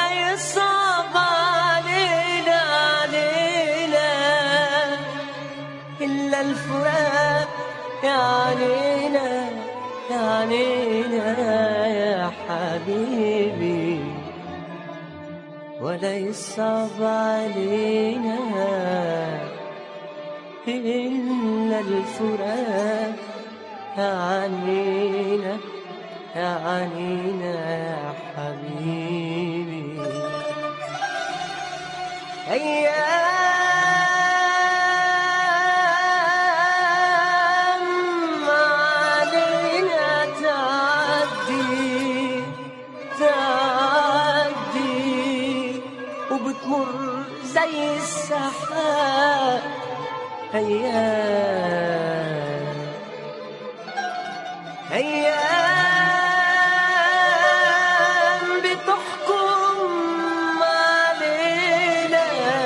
ولا يصعب علينا علينا إلا الفراق يا علينا يا علينا يا حبيبي ولا يصعب علينا إلا الفراق يا عنينا يا عنينا يا حبيبي أيام علينا تعدي تعدي وبتمر زي السحاب أيام أيام بتحكم علينا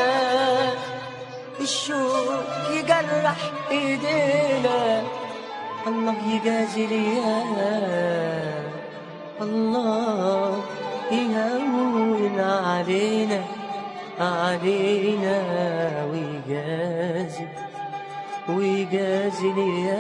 الشوق يجرح ايدينا الله يجازي ليا الله يهون علينا علينا ويجازي ويجازي ليا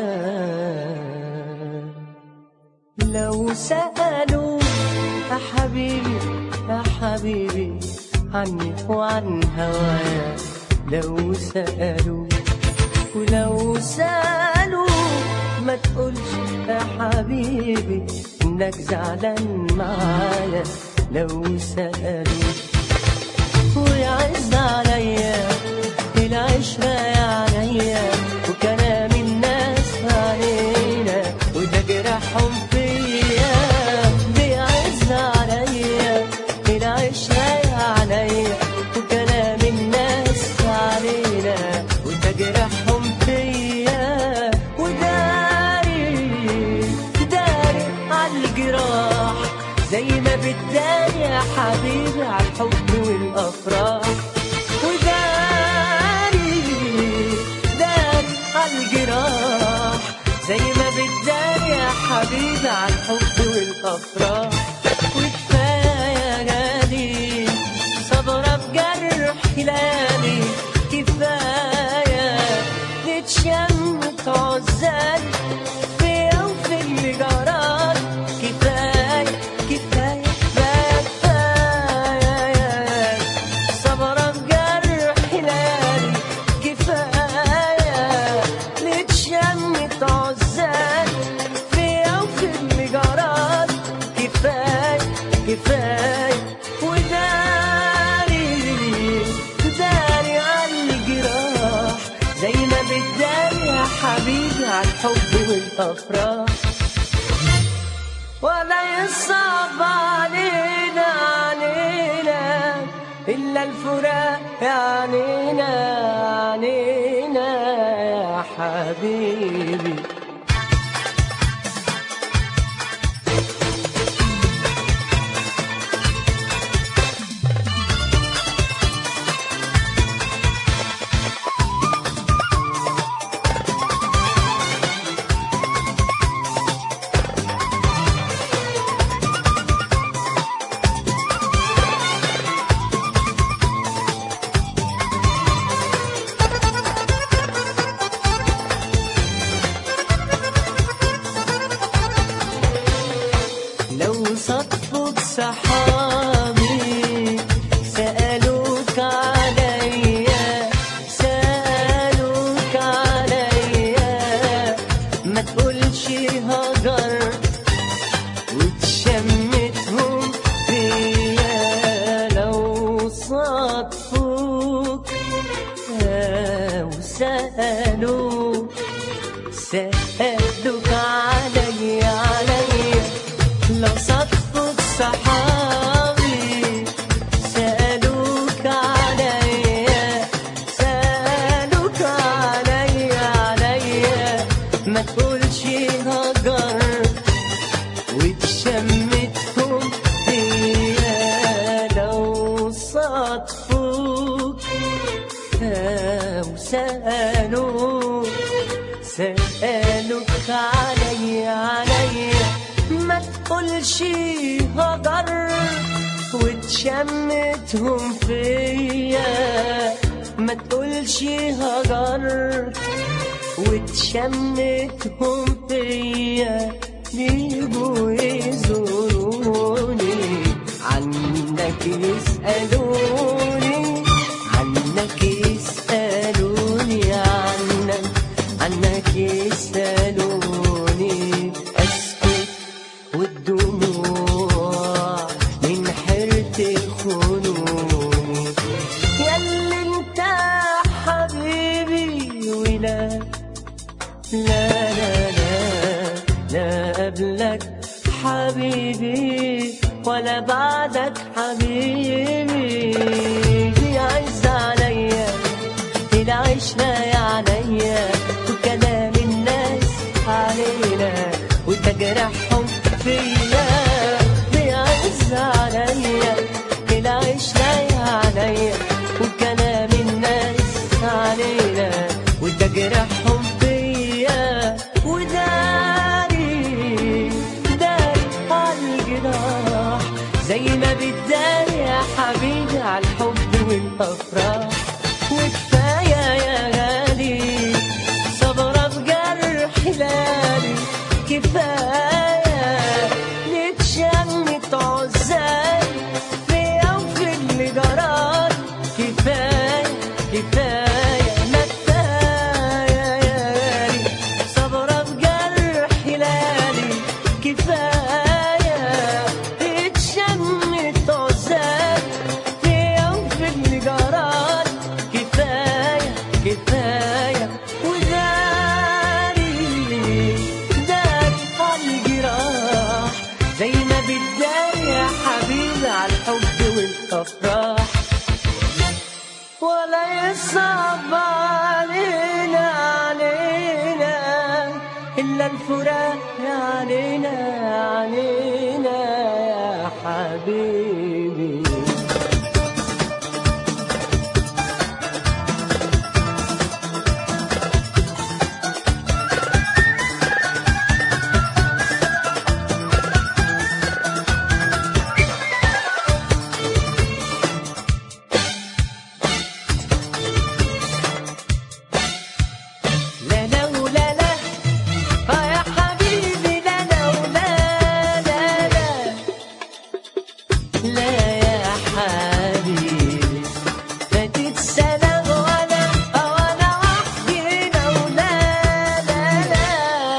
لو سألوا يا حبيبي يا حبيبي عني وعن هوايا لو سألوا ولو سألوا ما تقولش يا حبيبي انك زعلان معايا لو سألوا ويعز عليا العشرة يا عليا وكلام الناس علينا وده جرحهم فيا بيعز عليا العشرة يا عليا وكلام الناس علينا وده جرحهم فيا وداري داري عالجراح زي ما بتداري يا حبيبي عالحب والافراح وداري داري عالجراح زي ما بتداري يا حبيبي عالحب والافراح وكفايه غالي صبرة بجرح هلالي كفايه نتشم تعزل في يوم في اللي جرالي كفايه كفايه كفايه صبرة بجرح هلالي كفايه نتشم تعزل في يوم في اللي جرالي كفايه كفايه وداري داري عالجراح زي ما بتداري يا حبيبي عالحب والافراح ولا يصعب علينا علينا إلا الفراق يا علينا علينا يا حبيبي لو صدفك صحابي سألوك عليا سألوك عليا ما تقولش هجر وتشمتهم فيا لو صدفوك أو سألوك سألوك عليا عليا لو صدفك صحابي سألوك عليا سألوك عليا عليا ما تقولش هجر وتشمتهم فيا لو صدفوك أو سألوك سألوك عليا عليا ما تقولش هجر وتشمتهم واتشمتهم فيا ما تقولش هجرت واتشمتهم فيا بيجوا يزوروني عنك يسألوني عنك يسألوني عنك عنك يسألوني أسكت والدموع من حيرتي خنوني ياللي انت حبيبي ولا لا لا لا لا قبلك حبيبي ولا بعدك حبيبي بيعز عليا العشرة يا عليا وكلام الناس علينا وتجرحهم فيا بيعز عليا العشرة يا عليا وكلام الناس علينا وتجرحهم فيا وداري داري عالجراح زي ما بتداري يا حبيبي عالحب والافراح وكفايه يا غالي صبرة بجرح لالي كفايه نتشمت عزال في يوم في اللي جرالي كفايه كفايه ما كفايه يا غالي صبرة بجرح لالي كفايه اتشمت عزال في يوم في اللي جرالي كفايه كفايه وداري داري عالجراح زي ما بتداري يا حبيبي عالحب والافراح ولا يصعب علينا علينا إلا الفراق يا علينا علينا يا حبيبي لا لا ولا لا اه يا حبيبي لا لا ولا لا لا لا يا حبيبي ما تتسلى ولا ولا وحدي لا ولا لا لا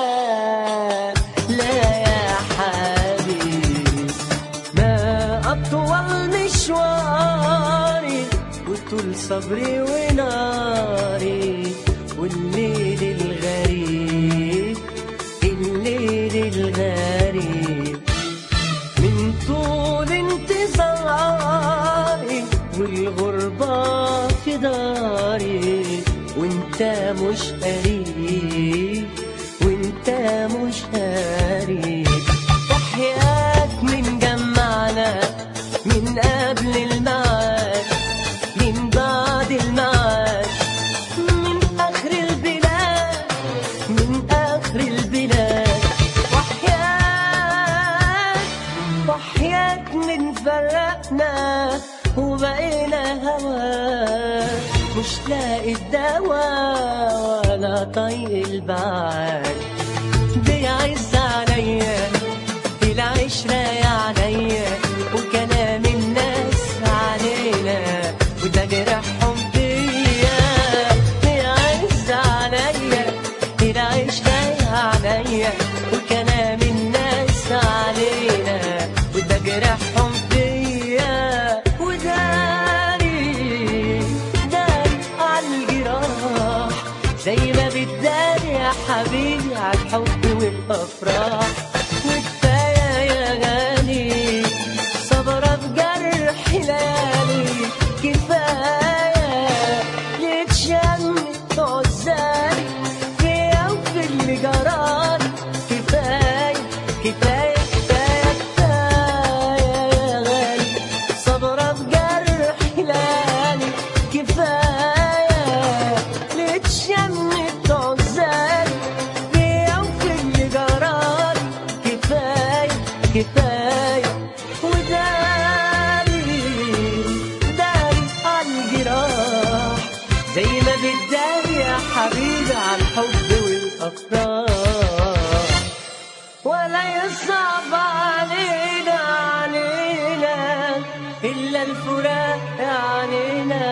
لا يا حبيبي ما أطول مشواري وطول صبري وناري والليل الغريب الليل الغريب من طول انتظاري والغربة في داري وانت مش قريب وانت مش قريب وحياك من جمعنا من قبل الميعاد من بعد الميعاد من آخر البلاد من آخر البلاد وحياك وحياك من فرقنا وبقينا هوا مش لاقي الدواء ولا طايق البعد بيعز عليا العشرة يا عليا وكلام الناس علينا وتجرحهم فيا بيعز عليا العشرة يا عليا وكلام الناس علينا وتجرحهم فيا وداري داري عالجراح زي ما بتداري يا حبيبي عالحب والافراح وكفايه يا غالي صبرة بجرح ليالي كفايه يتشمت عزالي في يوم في اللي جرالي كفايه كفايه كفايه كفايه يا غالي صبرة بجرح ليالي كفايه لتشمت عزالي في يوم في اللي جرالي كفايه كفايه وداري حبيبي على الحب والأفراح ولا يصعب علينا علينا إلا الفراق علينا